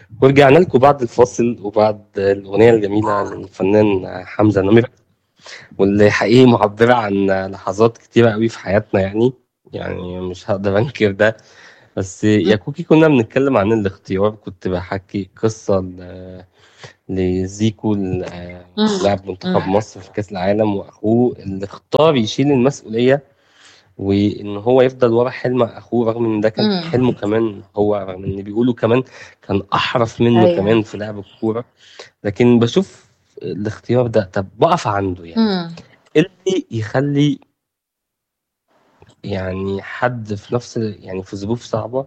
ورجعنا لكم بعد الفاصل وبعد الأغنية الجميلة للفنان حمزة نمرة واللي حقيقي معبرة عن لحظات كتيرة قوي في حياتنا يعني يعني مش هقدر أنكر ده بس يا كوكي كنا بنتكلم عن الاختيار كنت بحكي قصة ل- لزيكو ال- مم. لاعب منتخب مم. مصر في كأس العالم وأخوه اللي اختار يشيل المسؤولية وإن هو يفضل ورا حلم أخوه رغم إن ده كان مم. حلمه كمان هو رغم إن بيقولوا كمان كان أحرف منه أيوه. كمان في لعب الكورة لكن بشوف الاختيار ده طب بقف عنده يعني مم. إيه اللي يخلي يعني حد في نفس يعني في ظروف صعبة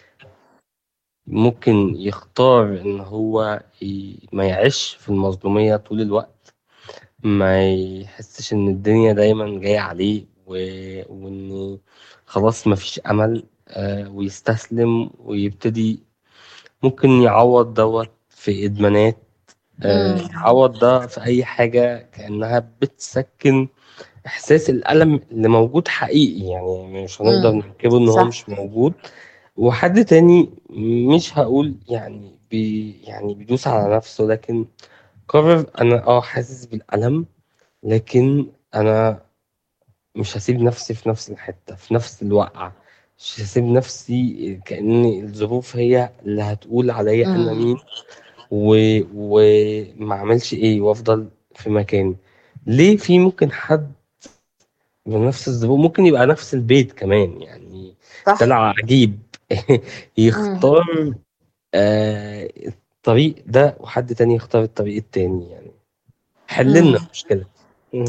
ممكن يختار إن هو ي- ما يعيش في المظلومية طول الوقت ما يحسش إن الدنيا دايما جاية عليه و... وإن خلاص مفيش أمل آه، ويستسلم ويبتدي ممكن يعوض دوت في إدمانات آه، مم. يعوض ده في أي حاجة كأنها بتسكن إحساس الألم اللي موجود حقيقي يعني مش هنقدر مم. ننكره إن هو صح مش موجود وحد تاني مش هقول يعني بي يعني بيدوس على نفسه لكن قرر أنا أه حاسس بالألم لكن أنا مش هسيب نفسي في نفس الحتة في نفس الوقعة مش هسيب نفسي كأن الظروف هي اللي هتقول عليا أنا مم. مين و... وما اعملش ايه وافضل في مكاني ليه في ممكن حد بنفس الظروف ممكن يبقى نفس البيت كمان يعني صح دلع عجيب مم. يختار آه الطريق ده وحد تاني يختار الطريق التاني يعني حللنا مم. المشكلة مم.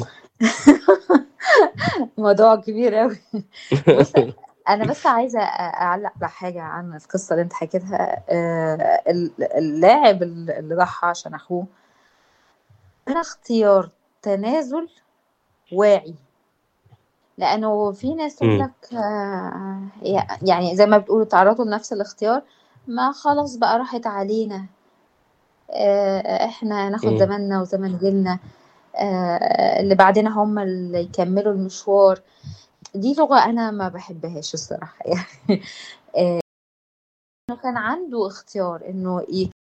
موضوع كبير قوي بص انا بس عايزه أ- اعلق على حاجه عن القصه اللي انت حكيتها آه، ال- اللاعب اللي ضحى عشان اخوه كان اختيار تنازل واعي لانه في ناس تقول مم. لك آه، يعني زي ما بتقولوا تعرضوا لنفس الاختيار ما خلاص بقى راحت علينا آه، احنا ناخد مم. زماننا وزمن جيلنا آه، اللي بعدنا هم اللي يكملوا المشوار دي لغة أنا ما بحبهاش الصراحة يعني آه، إنه كان عنده اختيار إنه